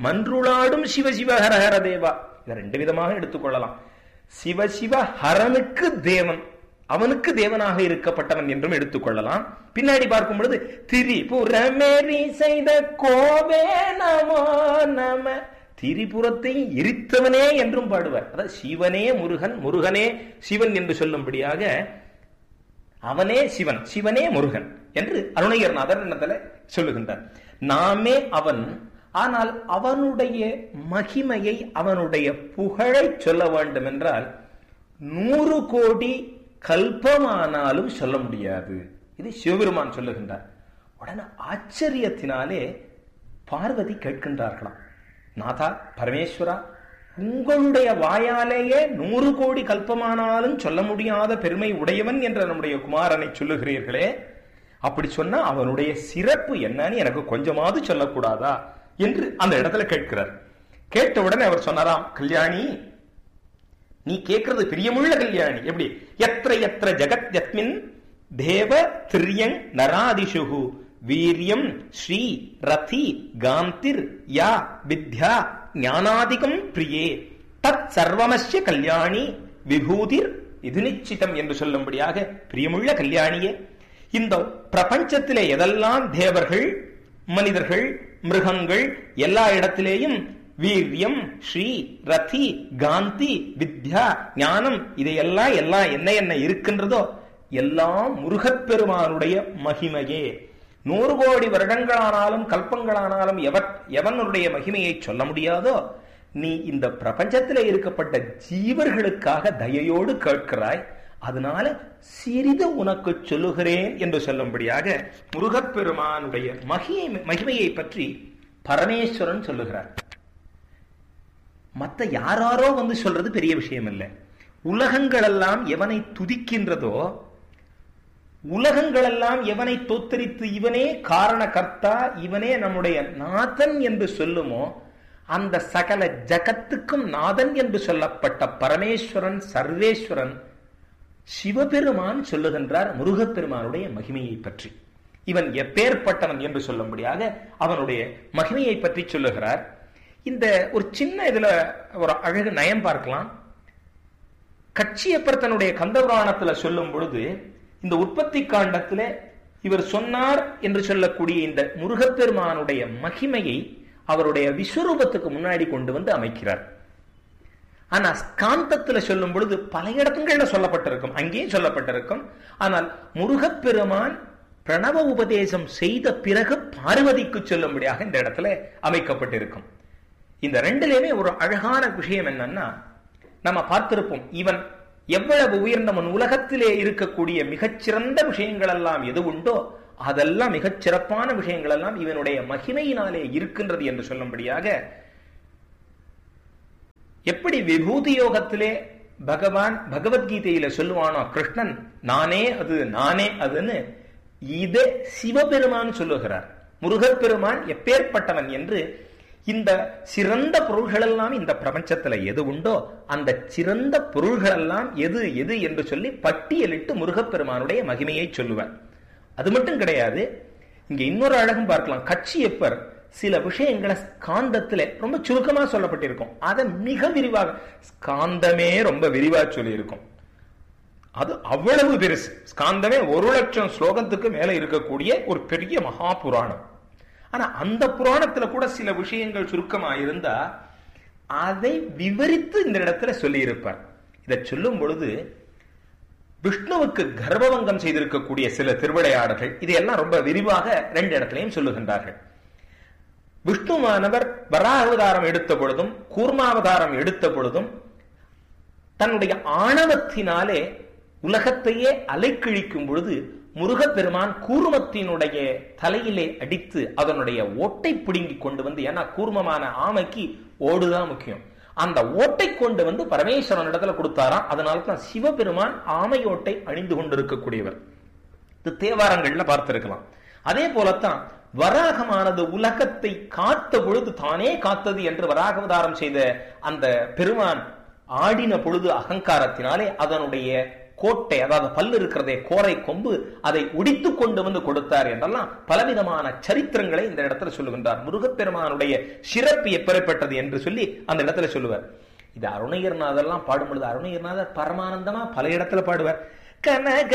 மன்றுளாடும் சிவ சிவ ஹர ஹர தேவா இதை ரெண்டு விதமாக எடுத்துக்கொள்ளலாம் சிவ சிவ ஹரனுக்கு தேவன் அவனுக்கு தேவனாக இருக்கப்பட்டவன் என்றும் எடுத்துக்கொள்ளலாம் பின்னாடி பார்க்கும் பொழுது திரிபுரமேரி செய்த கோவே நமோ நம திரிபுரத்தை எரித்தவனே என்றும் பாடுவார் அதாவது சிவனே முருகன் முருகனே சிவன் என்று சொல்லும்படியாக அவனே சிவன் சிவனே முருகன் என்று அருணகிரநாதர் என்னத்துல சொல்லுகின்றார் நாமே அவன் ஆனால் அவனுடைய மகிமையை அவனுடைய புகழை சொல்ல வேண்டும் என்றால் நூறு கோடி கல்பமானாலும் சொல்ல முடியாது இது சிவபெருமான் சொல்லுகின்றார் உடனே ஆச்சரியத்தினாலே பார்வதி கேட்கின்றார்களாம் நாதா பரமேஸ்வரா உங்களுடைய வாயாலேயே நூறு கோடி கல்பமானாலும் சொல்ல முடியாத பெருமை உடையவன் என்ற நம்முடைய குமாரனை சொல்லுகிறீர்களே அப்படி சொன்னா அவனுடைய சிறப்பு என்னன்னு எனக்கு கொஞ்சமாவது சொல்லக்கூடாதா என்று அந்த இடத்துல கேட்கிறார் கேட்ட உடனே அவர் சொன்னாராம் கல்யாணி நீ கேட்கறது பிரியமுள்ள கல்யாணி எப்படி எத்திர எத்திர ஜகத் யத்மின் தேவ திரியங் நராதிஷுகு வீரியம் ஸ்ரீ ரதி காந்திர் யா வித்யா ஞானாதிகம் பிரியே தத் சர்வமஸ்ய கல்யாணி விபூதிர் இது நிச்சிதம் என்று சொல்லும்படியாக பிரியமுள்ள கல்யாணியே இந்த பிரபஞ்சத்திலே எதெல்லாம் தேவர்கள் மனிதர்கள் மிருகங்கள் எல்லா இடத்திலேயும் வீரியம் ஸ்ரீ ரதி காந்தி வித்யா ஞானம் இதையெல்லாம் எல்லாம் என்ன என்ன இருக்கின்றதோ எல்லாம் முருகப்பெருமானுடைய மகிமையே நூறு கோடி வருடங்களானாலும் கல்பங்களானாலும் எவர் எவனுடைய மகிமையை சொல்ல முடியாதோ நீ இந்த பிரபஞ்சத்திலே இருக்கப்பட்ட ஜீவர்களுக்காக தயையோடு கேட்கிறாய் அதனால சிறிது உனக்கு சொல்லுகிறேன் என்று சொல்லும்படியாக முருகப்பெருமானுடைய மகிமை மகிமையை பற்றி பரமேஸ்வரன் சொல்லுகிறார் மத்த யாராரோ வந்து சொல்றது பெரிய விஷயம் இல்லை உலகங்கள் எல்லாம் எவனை துதிக்கின்றதோ உலகங்கள் எல்லாம் எவனை தோத்தரித்து இவனே காரண கர்த்தா இவனே நம்முடைய நாதன் என்று சொல்லுமோ அந்த சகல ஜகத்துக்கும் நாதன் என்று சொல்லப்பட்ட பரமேஸ்வரன் சர்வேஸ்வரன் சிவபெருமான் சொல்லுகின்றார் முருகப்பெருமானுடைய மகிமையை பற்றி இவன் எப்பேற்பட்டவன் என்று சொல்லும்படியாக அவனுடைய மகிமையை பற்றி சொல்லுகிறார் இந்த ஒரு சின்ன இதுல ஒரு அழகு நயம் பார்க்கலாம் கட்சியப்பர் தன்னுடைய கந்தபுராணத்துல சொல்லும் பொழுது இந்த உற்பத்தி காண்டத்துல இவர் சொன்னார் என்று சொல்லக்கூடிய இந்த முருகப்பெருமானுடைய மகிமையை அவருடைய விஸ்வரூபத்துக்கு முன்னாடி கொண்டு வந்து அமைக்கிறார் ஆனா ஸ்காந்தத்துல சொல்லும் பொழுது பல இடத்துங்கள்ல சொல்லப்பட்டிருக்கும் அங்கேயும் சொல்லப்பட்டிருக்கும் ஆனால் முருகப்பெருமான் பிரணவ உபதேசம் செய்த பிறகு பார்வதிக்கு சொல்லும்படியாக இந்த இடத்துல அமைக்கப்பட்டிருக்கும் இந்த ரெண்டுலயுமே ஒரு அழகான விஷயம் என்னன்னா நம்ம பார்த்திருப்போம் இவன் எவ்வளவு உயர்ந்தவன் உலகத்திலே இருக்கக்கூடிய மிகச்சிறந்த விஷயங்கள் எல்லாம் எது உண்டோ அதெல்லாம் மிகச் சிறப்பான விஷயங்கள் எல்லாம் இவனுடைய மகிமையினாலே இருக்கின்றது என்று சொல்லும்படியாக எப்படி விபூதி யோகத்திலே பகவான் பகவத்கீதையில சொல்லுவானோ கிருஷ்ணன் நானே அது நானே அதுன்னு இதை சிவபெருமான் சொல்லுகிறார் முருகப்பெருமான் எப்பேற்பட்டவன் என்று இந்த சிறந்த பொருள்களெல்லாம் இந்த பிரபஞ்சத்துல எது உண்டோ அந்த சிறந்த பொருள்களெல்லாம் எது எது என்று சொல்லி பட்டியலிட்டு முருகப்பெருமானுடைய மகிமையை சொல்லுவார் அது மட்டும் கிடையாது இங்க இன்னொரு அழகும் பார்க்கலாம் கட்சியப்பர் சில விஷயங்களை ஸ்காந்தத்துல ரொம்ப சுருக்கமா சொல்லப்பட்டிருக்கும் அதை மிக விரிவாக ஸ்காந்தமே ரொம்ப விரிவா சொல்லியிருக்கும் அது அவ்வளவு பெருசு ஸ்காந்தமே ஒரு லட்சம் ஸ்லோகத்துக்கு மேல இருக்கக்கூடிய ஒரு பெரிய மகா புராணம் ஆனா அந்த புராணத்துல கூட சில விஷயங்கள் சுருக்கமா இருந்தா அதை விவரித்து இந்த இடத்துல சொல்லி இருப்பார் இதை சொல்லும் பொழுது விஷ்ணுவுக்கு கர்ப்பவங்கம் செய்திருக்கக்கூடிய சில திருவிளையாடல்கள் இதையெல்லாம் ரொம்ப விரிவாக ரெண்டு இடத்திலையும் சொல்லுகின்றார்கள் விஷ்ணுவானவர் வராவதாரம் எடுத்த பொழுதும் கூர்மாவதாரம் எடுத்த பொழுதும் தன்னுடைய ஆணவத்தினாலே உலகத்தையே அலைக்கிழிக்கும் பொழுது முருகப்பெருமான் கூர்மத்தினுடைய தலையிலே அடித்து அதனுடைய ஓட்டை பிடுங்கி கொண்டு வந்து ஏன்னா கூர்மமான ஆமைக்கு ஓடுதான் முக்கியம் அந்த ஓட்டை கொண்டு வந்து பரமேஸ்வரன் இடத்துல கொடுத்தாராம் அதனால தான் சிவபெருமான் ஆமையோட்டை அணிந்து கொண்டிருக்கக்கூடியவர் இது தேவாரங்கள்ல பார்த்திருக்கலாம் அதே போலத்தான் வராகமானது உலகத்தை காத்த பொழுது தானே காத்தது என்று வராகவதாரம் செய்த அந்த பெருமான் ஆடின பொழுது அகங்காரத்தினாலே அதனுடைய கோட்டை அதாவது பல்லு இருக்கிறதே கோரை கொம்பு அதை ஒடித்து கொண்டு வந்து கொடுத்தார் என்றெல்லாம் பலவிதமான சரித்திரங்களை இந்த இடத்துல சொல்லுகின்றார் முருகப்பெருமானுடைய சிறப்பு எப்பேற்பட்டது என்று சொல்லி அந்த இடத்துல சொல்லுவார் இது அருணகிரிநாதெல்லாம் பாடும் பொழுது அருணகிரிநாதர் பரமானந்தமா பல இடத்துல பாடுவார் கனக